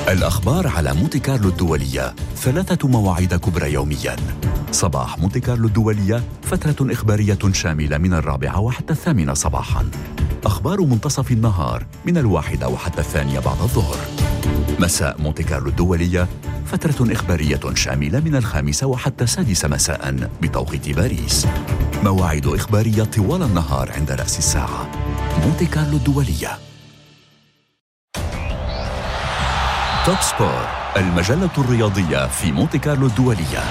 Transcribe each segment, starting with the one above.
الأخبار على مونتي كارلو الدولية ثلاثة مواعيد كبرى يومياً صباح مونتي كارلو الدولية فترة إخبارية شاملة من الرابعة وحتى الثامنة صباحاً أخبار منتصف النهار من الواحدة وحتى الثانية بعد الظهر مساء مونتي كارلو الدولية فترة إخبارية شاملة من الخامسة وحتى السادسة مساء بتوقيت باريس مواعيد إخبارية طوال النهار عند رأس الساعة مونتي كارلو الدولية توب سبور المجلة الرياضية في مونتي كارلو الدولية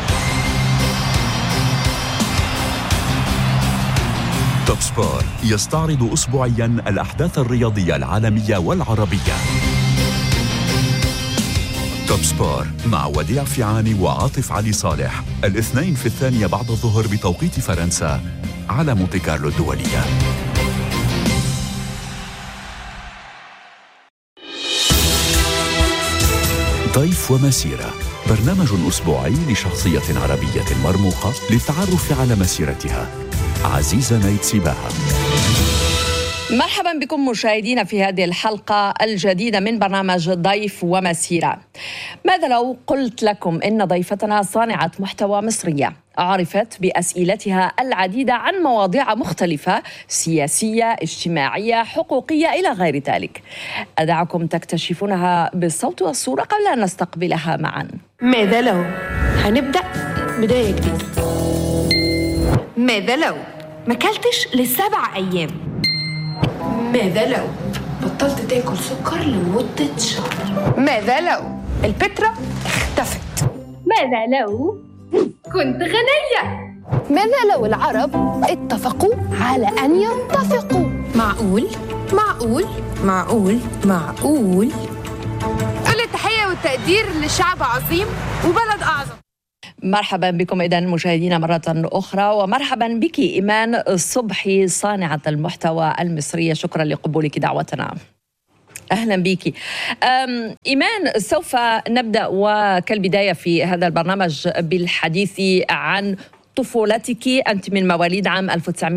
توب سبور يستعرض أسبوعيا الأحداث الرياضية العالمية والعربية توب سبور مع وديع فيعاني وعاطف علي صالح الاثنين في الثانية بعد الظهر بتوقيت فرنسا على مونتي كارلو الدولية ضيف ومسيرة برنامج أسبوعي لشخصية عربية مرموقة للتعرف على مسيرتها عزيزة نيت سباها مرحبا بكم مشاهدينا في هذه الحلقة الجديدة من برنامج ضيف ومسيرة. ماذا لو قلت لكم إن ضيفتنا صانعة محتوى مصرية عرفت بأسئلتها العديدة عن مواضيع مختلفة سياسية، اجتماعية، حقوقية إلى غير ذلك. أدعكم تكتشفونها بالصوت والصورة قبل أن نستقبلها معا. ماذا لو هنبدأ بداية جديدة ماذا لو ما كلتش لسبع أيام ماذا لو بطلت تاكل سكر لمدة شهر ماذا لو البترا اختفت ماذا لو كنت غنية؟ ماذا لو العرب اتفقوا على أن يتفقوا معقول معقول معقول معقول كل التحية والتقدير لشعب عظيم وبلد أعظم مرحبا بكم اذا مشاهدينا مره اخرى ومرحبا بك ايمان الصبحي صانعه المحتوى المصريه شكرا لقبولك دعوتنا اهلا بك أم، ايمان سوف نبدا وكالبدايه في هذا البرنامج بالحديث عن طفولتك أنت من مواليد عام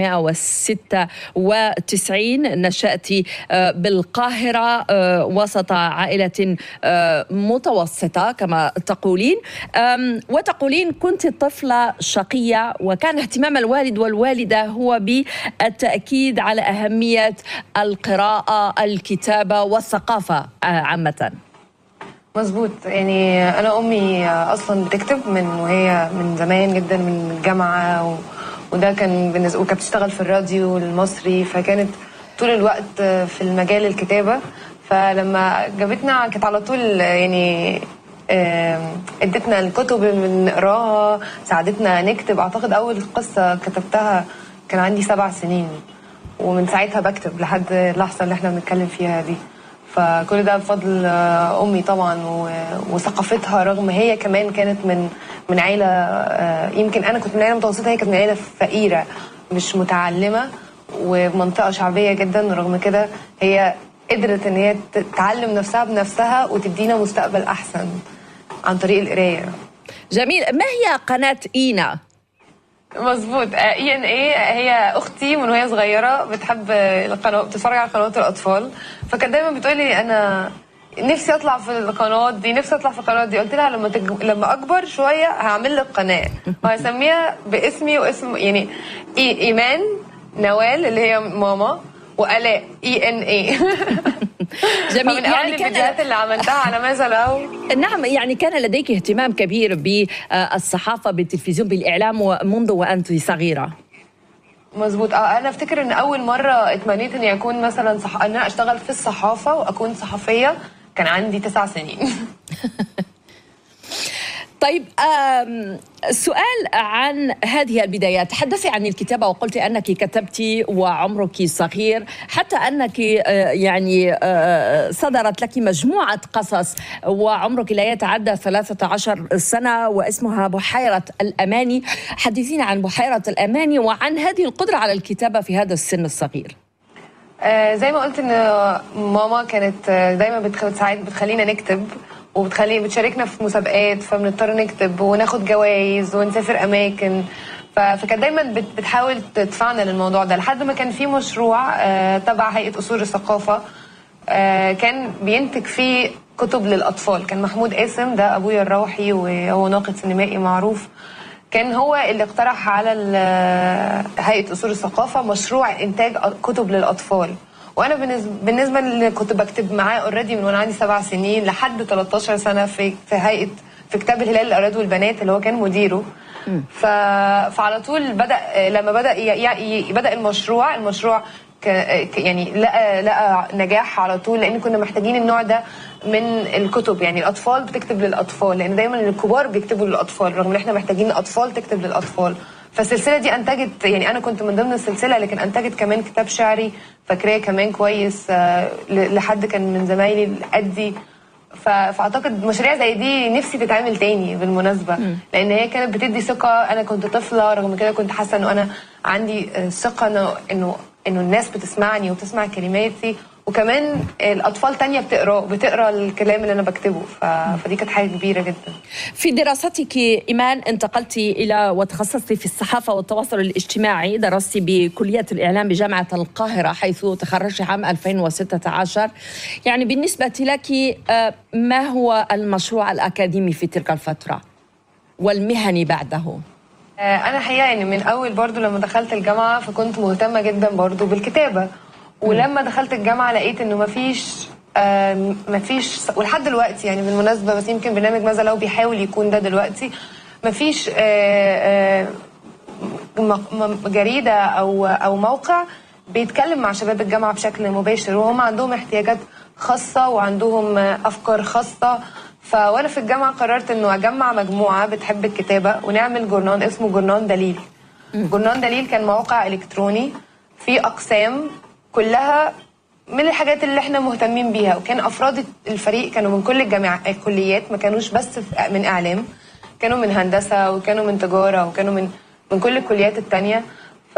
1996 نشأت آه، بالقاهرة آه، وسط عائلة آه، متوسطة كما تقولين أم، وتقولين كنت طفلة شقية وكان اهتمام الوالد والوالدة هو بالتأكيد على أهمية القراءة الكتابة والثقافة آه، عامة مظبوط يعني انا امي اصلا بتكتب من وهي من زمان جدا من الجامعه و... وده كان بالنسبه وكانت بتشتغل في الراديو المصري فكانت طول الوقت في المجال الكتابه فلما جابتنا كانت على طول يعني آم، ادتنا الكتب اللي بنقراها ساعدتنا نكتب اعتقد اول قصه كتبتها كان عندي سبع سنين ومن ساعتها بكتب لحد اللحظه اللي احنا بنتكلم فيها دي فكل ده بفضل آه، امي طبعا و- وثقافتها رغم هي كمان كانت من من عيله آه، يمكن انا كنت من عيله متوسطه هي كانت من عيله فقيره مش متعلمه ومنطقه شعبيه جدا ورغم كده هي قدرت ان هي ت- تعلم نفسها بنفسها وتدينا مستقبل احسن عن طريق القرايه جميل ما هي قناة إينا؟ مظبوط اي ان ايه هي اختي من وهي صغيره بتحب القناه بتتفرج على قنوات الاطفال فكانت دايما بتقولي انا نفسي اطلع في القنوات دي نفسي اطلع في القنوات دي قلت لها لما تج... لما اكبر شويه هعمل لك قناه وهسميها باسمي واسم يعني إي... ايمان نوال اللي هي ماما والاء اي ان اي جميل فمن يعني الفيديوهات اللي عملتها على ماذا لو نعم يعني كان لديك اهتمام كبير بالصحافة بالتلفزيون بالإعلام منذ وأنت صغيرة مظبوط اه انا افتكر ان اول مره اتمنيت اني اكون مثلا صح... ان انا اشتغل في الصحافه واكون صحفيه كان عندي تسع سنين طيب آم، سؤال عن هذه البدايات تحدثي عن الكتابة وقلت أنك كتبت وعمرك صغير حتى أنك آه، يعني آه، صدرت لك مجموعة قصص وعمرك لا يتعدى 13 سنة واسمها بحيرة الأماني حدثينا عن بحيرة الأماني وعن هذه القدرة على الكتابة في هذا السن الصغير آه زي ما قلت ان ماما كانت آه، دايما بتخ... ساعات بتخلينا نكتب وبتخلي بتشاركنا في مسابقات فبنضطر نكتب وناخد جوائز ونسافر اماكن ف... فكانت دايما بت... بتحاول تدفعنا للموضوع ده لحد ما كان في مشروع آه تبع هيئه اصول الثقافه آه كان بينتج فيه كتب للاطفال كان محمود قاسم ده ابويا الروحي وهو ناقد سينمائي معروف كان هو اللي اقترح على ال- هيئه اصول الثقافه مشروع انتاج كتب للاطفال وانا بالنسبه بالنسبه اللي كنت بكتب معاه اوريدي من وانا عندي سبع سنين لحد 13 سنه في في هيئه في كتاب الهلال الاولاد والبنات اللي هو كان مديره ف... فعلى طول بدا لما بدا ي... ي... بدا المشروع المشروع ك... ك- يعني لقى لقى نجاح على طول لان كنا محتاجين النوع ده من الكتب يعني الاطفال بتكتب للاطفال لان دايما الكبار بيكتبوا للاطفال رغم ان احنا محتاجين اطفال تكتب للاطفال فالسلسله دي انتجت يعني انا كنت من ضمن السلسله لكن انتجت كمان كتاب شعري فاكراه كمان كويس آه، ل- لحد كان من زمايلي قدي ف- فاعتقد مشاريع زي دي نفسي تتعمل تاني بالمناسبه لان هي كانت بتدي ثقه انا كنت طفله رغم كده كنت حاسه انه انا عندي آه، ثقه انه انه انه الناس بتسمعني وبتسمع كلماتي وكمان الاطفال تانية بتقرا بتقرا الكلام اللي انا بكتبه ف... فدي كانت حاجه كبيره جدا في دراستك إيمان انتقلت إلى وتخصصت في الصحافة والتواصل الاجتماعي درست بكلية الإعلام بجامعة القاهرة حيث تخرجت عام 2016 يعني بالنسبة لك آه، ما هو المشروع الأكاديمي في تلك الفترة والمهني بعده آه، انا حقيقه يعني من اول برضو لما دخلت الجامعه فكنت مهتمه جدا برضو بالكتابه ولما دخلت الجامعه لقيت انه مفيش آه، مفيش ولحد دلوقتي يعني بالمناسبه بس يمكن برنامج ماذا لو بيحاول يكون ده دلوقتي مفيش آه، آه، م- م- جريده او او موقع بيتكلم مع شباب الجامعه بشكل مباشر وهم عندهم احتياجات خاصه وعندهم آه، افكار خاصه فوانا في الجامعه قررت انه اجمع مجموعه بتحب الكتابه ونعمل جورنان اسمه جورنان دليل جورنان دليل كان موقع الكتروني فيه اقسام كلها من الحاجات اللي احنا مهتمين بيها وكان افراد الفريق كانوا من كل الجامعات الكليات ما كانوش بس في- من اعلام كانوا من هندسه وكانوا من تجاره وكانوا من من كل الكليات التانية ف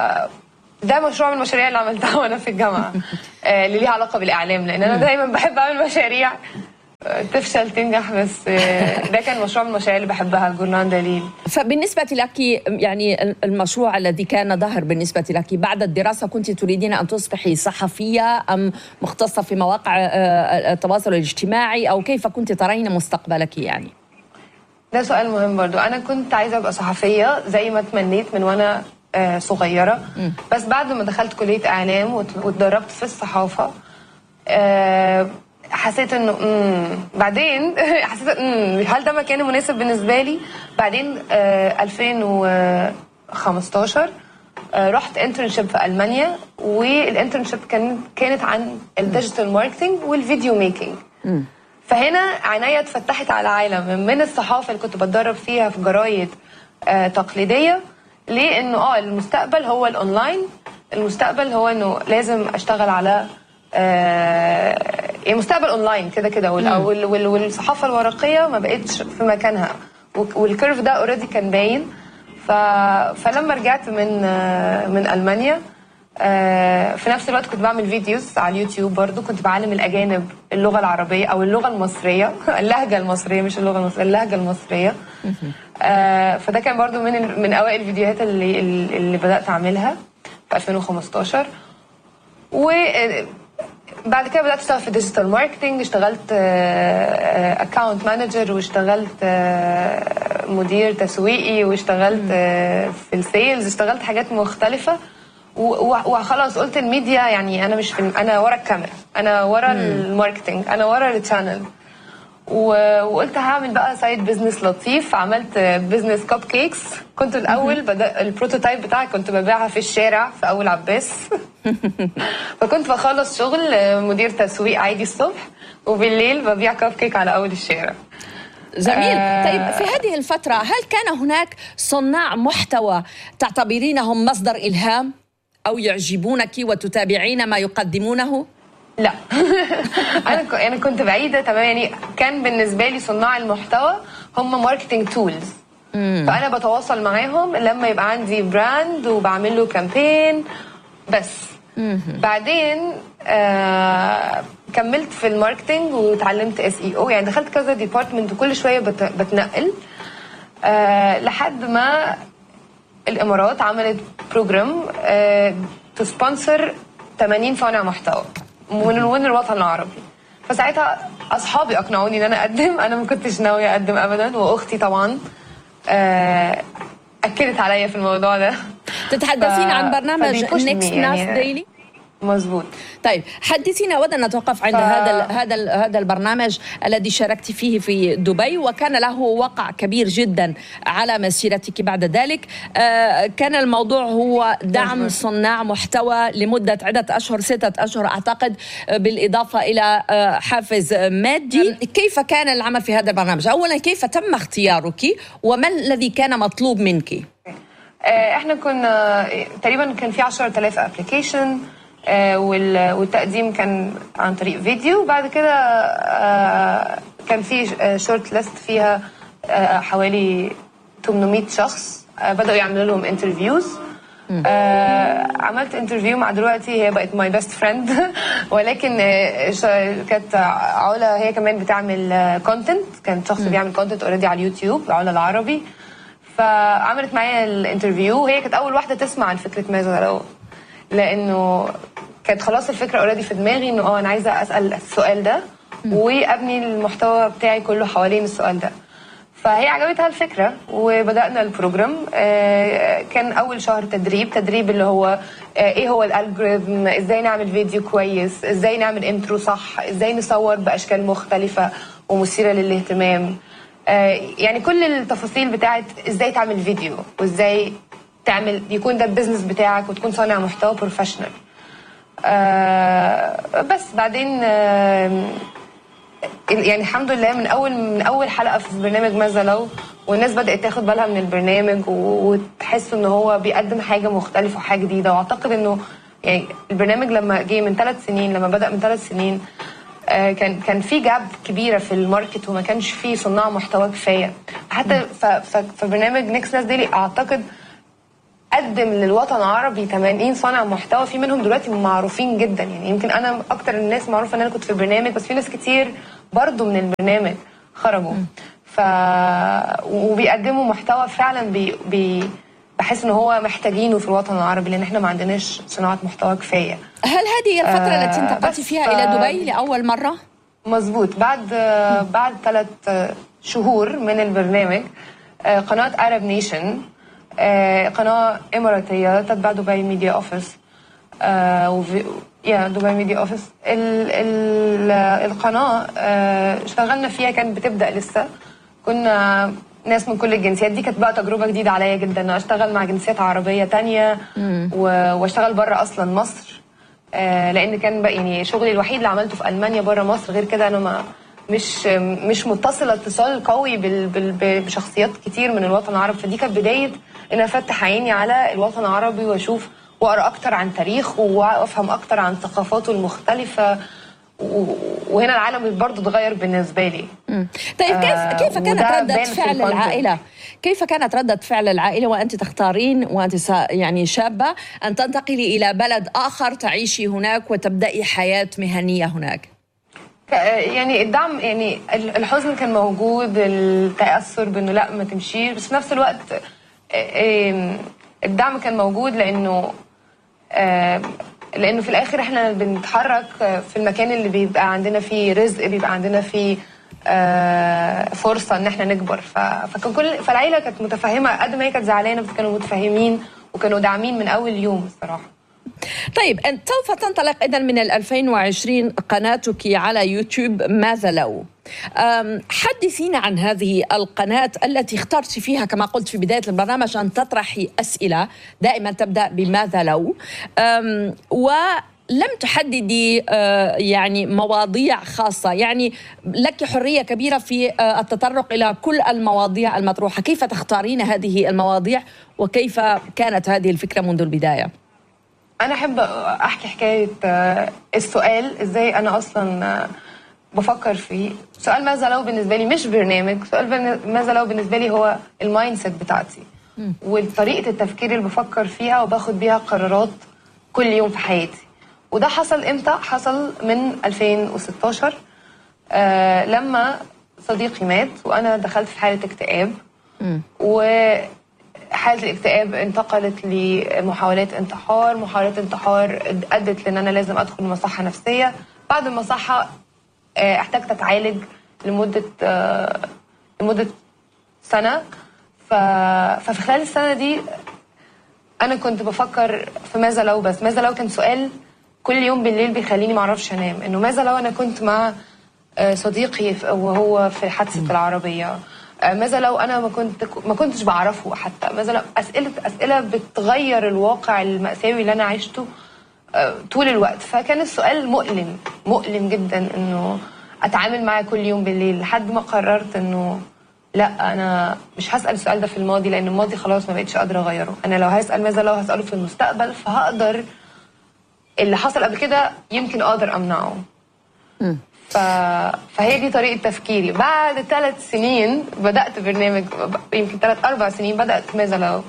ده مشروع من المشاريع اللي عملتها وانا في الجامعه آه، اللي ليها علاقه بالاعلام لان انا دايما بحب اعمل مشاريع آه، تفشل تنجح بس آه، ده كان مشروع من المشاريع اللي بحبها الجورنان دليل فبالنسبة لك يعني المشروع الذي كان ظاهر بالنسبة لك بعد الدراسة كنت تريدين أن تصبحي صحفية أم مختصة في مواقع آه، التواصل الاجتماعي أو كيف كنت ترين مستقبلك يعني ده سؤال مهم برضو انا كنت عايزه ابقى صحفيه زي ما تمنيت من وانا آه، صغيره بس بعد ما دخلت كليه اعلام وت- واتدربت في الصحافه آه، حسيت انه مم. بعدين حسيت مم. هل ده مكان مناسب بالنسبه لي بعدين آه، 2015 آه، رحت انترنشيب في المانيا والانترنشيب كان كانت عن الديجيتال ماركتنج والفيديو ميكنج فهنا عينيا اتفتحت على عالم من الصحافه اللي كنت بتدرب فيها في جرايد آه تقليديه لانه اه المستقبل هو الاونلاين المستقبل هو انه لازم اشتغل على آه المستقبل اونلاين كده كده وال- وال- وال- والصحافه الورقيه ما بقتش في مكانها وك- والكيرف ده اوريدي كان باين ف... فلما رجعت من آه من المانيا آه، في نفس الوقت كنت بعمل فيديوز على اليوتيوب برضو كنت بعلم الأجانب اللغة العربية أو اللغة المصرية اللهجة المصرية مش اللغة المصرية اللهجة المصرية آه، فده كان برضو من ال- من أوائل الفيديوهات اللي اللي بدأت أعملها في 2015 وبعد كده بدأت أشتغل في ديجيتال ماركتنج اشتغلت أكاونت مانجر واشتغلت آه، مدير تسويقي واشتغلت آه، في السيلز اشتغلت حاجات مختلفة و- و- وخلاص قلت الميديا يعني انا مش في انا ورا الكاميرا انا ورا الماركتنج انا ورا التشانل و- وقلت هعمل بقى سايد بزنس لطيف عملت بزنس كاب كيكس كنت الاول بدا البروتوتايب بتاعي كنت ببيعها في الشارع في اول عباس فكنت بخلص شغل مدير تسويق عادي الصبح وبالليل ببيع كاب كيك على اول الشارع جميل آه. طيب في هذه الفترة هل كان هناك صناع محتوى تعتبرينهم مصدر إلهام أو يعجبونك وتتابعين ما يقدمونه؟ لا انا ك- انا كنت بعيده تماما يعني كان بالنسبه لي صناع المحتوى هم ماركتنج تولز فانا بتواصل معاهم لما يبقى عندي براند وبعمل له كامبين بس بعدين آه كملت في الماركتنج وتعلمت اس اي او يعني دخلت كذا ديبارتمنت وكل شويه بت بتنقل آه لحد ما الامارات عملت بروجرام آه تسبونسر 80 صانع محتوى من من الوطن العربي فساعتها اصحابي اقنعوني ان انا اقدم انا ما كنتش ناويه اقدم ابدا واختي طبعا آه، اكدت عليا في الموضوع ده تتحدثين ف- عن برنامج فبيبوشني نيكست يعني. ناس ديلي مظبوط طيب حدثينا اود ان نتوقف عند ف- هذا ال هذا ال هذا البرنامج الذي شاركت فيه في دبي وكان له وقع كبير جدا على مسيرتك بعد ذلك آه كان الموضوع هو دعم مظبوط. صناع محتوى لمده عده اشهر سته اشهر اعتقد آه، بالاضافه الى آه حافز آه، مادي كيف كان العمل في هذا البرنامج اولا كيف تم اختيارك وما الذي كان مطلوب منك آه، احنا كنا تقريبا كان في 10000 ابلكيشن والتقديم كان عن طريق فيديو بعد كده آه، كان في شورت ليست فيها آه، حوالي 800 شخص آه، بدأوا يعملوا لهم انترفيوز عملت انترفيو مع دلوقتي هي بقت ماي بيست فريند ولكن آه، ش- كانت علا هي كمان بتعمل كونتنت كانت شخص بيعمل كونتنت اوريدي على اليوتيوب علا العربي فعملت معايا الانترفيو وهي كانت اول واحده تسمع عن فكره ماذا لو لانه كانت خلاص الفكره اوريدي في دماغي انه اه انا عايزه اسال السؤال ده وابني المحتوى بتاعي كله حوالين السؤال ده فهي عجبتها الفكره وبدانا البروجرام آه، كان اول شهر تدريب تدريب اللي هو آه، ايه هو الالجوريثم ازاي نعمل فيديو كويس ازاي نعمل انترو صح ازاي نصور باشكال مختلفه ومثيره للاهتمام آه، يعني كل التفاصيل بتاعت ازاي تعمل فيديو وازاي تعمل يكون ده البيزنس بتاعك وتكون صانع محتوى بروفيشنال آه بس بعدين آه يعني الحمد لله من اول من اول حلقه في برنامج ماذا لو والناس بدات تاخد بالها من البرنامج و- وتحس ان هو بيقدم حاجه مختلفه وحاجه جديده واعتقد انه يعني البرنامج لما جه من ثلاث سنين لما بدا من ثلاث سنين آه، كان كان في جاب كبيره في الماركت وما كانش في صناع محتوى كفايه حتى ف- ف- في برنامج نيكست ناس ديلي اعتقد قدم للوطن العربي 80 صانع محتوى في منهم دلوقتي معروفين جدا يعني يمكن انا اكتر الناس معروفه ان انا كنت في البرنامج بس في ناس كتير برضو من البرنامج خرجوا ف وبيقدموا محتوى فعلا بي... بي... بحس ان هو محتاجينه في الوطن العربي لان احنا ما عندناش صناعه محتوى كفايه هل هذه الفتره آه، التي انتقلت بس فيها ف- الى دبي لاول مره مظبوط بعد بعد ثلاث شهور من البرنامج آه، قناة Arab نيشن قناة إماراتية تتبع دبي ميديا أوفيس يا دبي ميديا أوفيس ال ال القناة آه، اشتغلنا فيها كانت بتبدأ لسه كنا ناس من كل الجنسيات دي كانت بقى تجربة جديدة عليا جدا إن أشتغل مع جنسيات عربية تانية و- واشتغل بره أصلا مصر آه، لان كان بقى يعني شغلي الوحيد اللي عملته في المانيا بره مصر غير كده انا ما مش مش متصله اتصال قوي بال بال بشخصيات كتير من الوطن العربي فدي كانت بدايه ان انا افتح عيني على الوطن العربي واشوف واقرا اكتر عن تاريخه وافهم اكتر عن ثقافاته المختلفه و- وهنا العالم برضه اتغير بالنسبه لي طيب كيف آه، كيف كانت وده ردة بان في فعل الكونتنت. العائلة؟ كيف كانت ردة فعل العائلة وأنت تختارين وأنت سا- يعني شابة أن تنتقلي إلى بلد آخر تعيشي هناك وتبدأي حياة مهنية هناك؟ ك- يعني الدعم يعني ال- الحزن كان موجود التأثر بانه لا ما تمشيش بس في نفس الوقت آم، الدعم كان موجود لانه آم، لانه في الاخر احنا بنتحرك في المكان اللي بيبقى عندنا فيه رزق بيبقى عندنا فيه آه، فرصه ان احنا نكبر ف- فكان كل فالعيله كانت متفهمه قد ما هي كانت زعلانه بس كانوا متفهمين وكانوا داعمين من اول يوم الصراحه طيب أنت سوف تنطلق إذا من ال 2020 قناتك على يوتيوب ماذا لو؟ أم، حدثينا عن هذه القناة التي اخترت فيها كما قلت في بداية البرنامج أن تطرحي أسئلة دائما تبدأ بماذا لو أم، ولم تحددي آه، يعني مواضيع خاصة يعني لك حرية كبيرة في آه، التطرق إلى كل المواضيع المطروحة كيف تختارين هذه المواضيع وكيف كانت هذه الفكرة منذ البداية؟ انا احب احكي حكايه آه، السؤال ازاي انا اصلا آه، بفكر فيه سؤال ماذا لو بالنسبه لي مش برنامج سؤال بن- ماذا لو بالنسبه لي هو المايند سيت بتاعتي وطريقه التفكير اللي بفكر فيها وباخد بيها قرارات كل يوم في حياتي وده حصل امتى حصل من 2016 آه لما صديقي مات وانا دخلت في حاله اكتئاب وحالة الاكتئاب انتقلت لمحاولات انتحار محاولات انتحار ادت لان انا لازم ادخل مصحة نفسية بعد المصحة آه، احتجت اتعالج لمده آه، لمده سنه ف... ففي خلال السنه دي انا كنت بفكر في ماذا لو بس ماذا لو كان سؤال كل يوم بالليل بيخليني ما اعرفش انام انه ماذا لو انا كنت مع آه، صديقي ف- وهو في حادثه العربيه آه، ماذا لو انا ما كنت ما كنتش بعرفه حتى ماذا لو اسئله اسئله بتغير الواقع المأساوي اللي انا عشته آه، طول الوقت فكان السؤال مؤلم مؤلم جدا انه اتعامل معاه كل يوم بالليل لحد ما قررت انه لا انا مش هسال السؤال ده في الماضي لان الماضي خلاص ما بقتش قادره اغيره انا لو هسال ماذا لو هساله في المستقبل فهقدر اللي حصل قبل كده يمكن اقدر امنعه ف... فهي دي طريقه تفكيري بعد ثلاث سنين بدات برنامج يمكن ثلاث اربع سنين بدات ماذا لو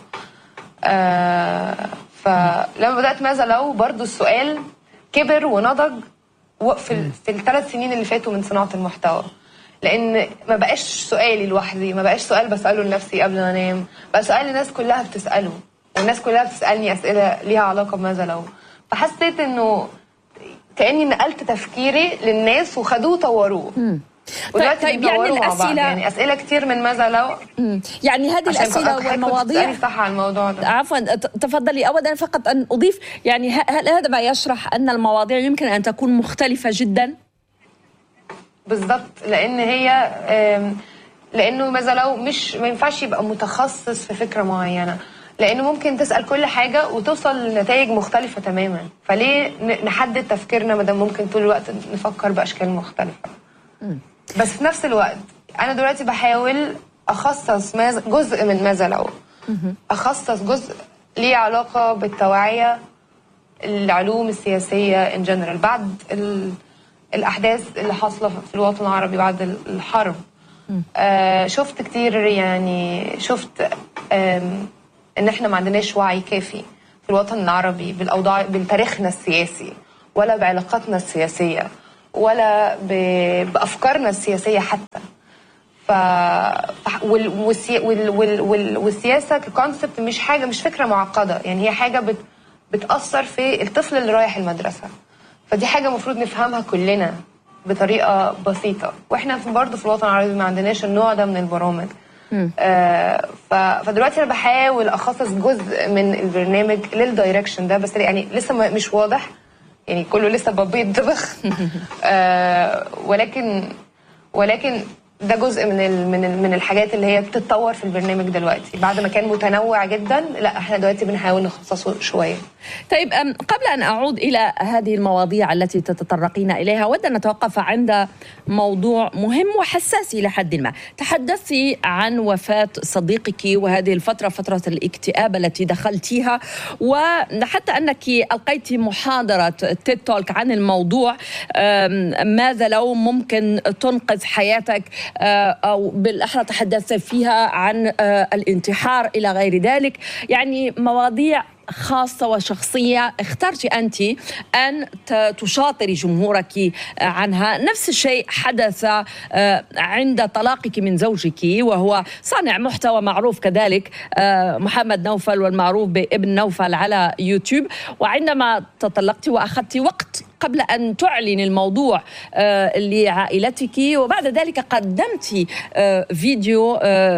آه فلما بدات ماذا لو برضو السؤال كبر ونضج و- في, ال- في الثلاث سنين اللي فاتوا من صناعه المحتوى لان ما بقاش سؤالي لوحدي ما بقاش سؤال بساله لنفسي قبل ما انام بقى سؤال الناس كلها بتساله والناس كلها بتسالني اسئله ليها علاقه بماذا لو فحسيت انه كاني نقلت تفكيري للناس وخدوه وطوروه ودلوقتي طيب، يعني بيطوروه مع بعض. الأسئلة- يعني اسئله كتير من ماذا لو يعني هذه عشان الاسئله حضرتك كنت والمواضيع بتسألي صح على الموضوع ده عفوا ت- تفضلي اولا فقط ان اضيف يعني ه- هل هذا ما يشرح ان المواضيع يمكن ان تكون مختلفه جدا بالظبط لان هي آم، لانه ماذا لو مش ما ينفعش يبقى متخصص في فكره معينه لانه ممكن تسال كل حاجه وتوصل لنتائج مختلفه تماما فليه ن- نحدد تفكيرنا ما دام ممكن طول الوقت نفكر باشكال مختلفه بس في نفس الوقت انا دلوقتي بحاول اخصص ماذا جزء من ماذا لو اخصص جزء ليه علاقه بالتوعيه العلوم السياسيه ان جنرال بعد ال... الاحداث اللي حاصله في الوطن العربي بعد ال- الحرب آه شفت كتير يعني شفت آم، ان احنا ما عندناش وعي كافي في الوطن العربي بالاوضاع بتاريخنا السياسي ولا بعلاقاتنا السياسيه ولا ب... بافكارنا السياسيه حتى ف ف- وال... والسي... وال... وال... وال... والسياسه ككونسبت مش حاجه مش فكره معقده يعني هي حاجه بت... بتاثر في الطفل اللي رايح المدرسه فدي حاجه المفروض نفهمها كلنا بطريقه بسيطه واحنا في برضه في الوطن العربي ما عندناش النوع ده من البرامج آه ف... فدلوقتي انا بحاول اخصص جزء من البرنامج للدايركشن ده بس يعني لسه ما- مش واضح يعني كله لسه بيطبخ آه ولكن ولكن ده جزء من ال من ال من الحاجات اللي هي بتتطور في البرنامج دلوقتي بعد ما كان متنوع جدا لا احنا دلوقتي بنحاول نخصصه شويه طيب أم، قبل ان اعود الى هذه المواضيع التي تتطرقين اليها اود ان نتوقف عند موضوع مهم وحساس الى حد ما تحدثتي عن وفاه صديقك وهذه الفتره فتره الاكتئاب التي دخلتيها وحتى انك القيت محاضره تيد تولك عن الموضوع أم، ماذا لو ممكن تنقذ حياتك آه، او بالاحرى تحدثت فيها عن آه، الانتحار الى غير ذلك يعني مواضيع خاصة وشخصية اخترت أنت أن ت- تشاطري جمهورك عنها نفس الشيء حدث آه، عند طلاقك من زوجك وهو صانع محتوى معروف كذلك آه، محمد نوفل والمعروف بابن نوفل على يوتيوب وعندما تطلقت وأخذت وقت قبل أن تعلن الموضوع آه، لعائلتك وبعد ذلك قدمت آه، فيديو آه،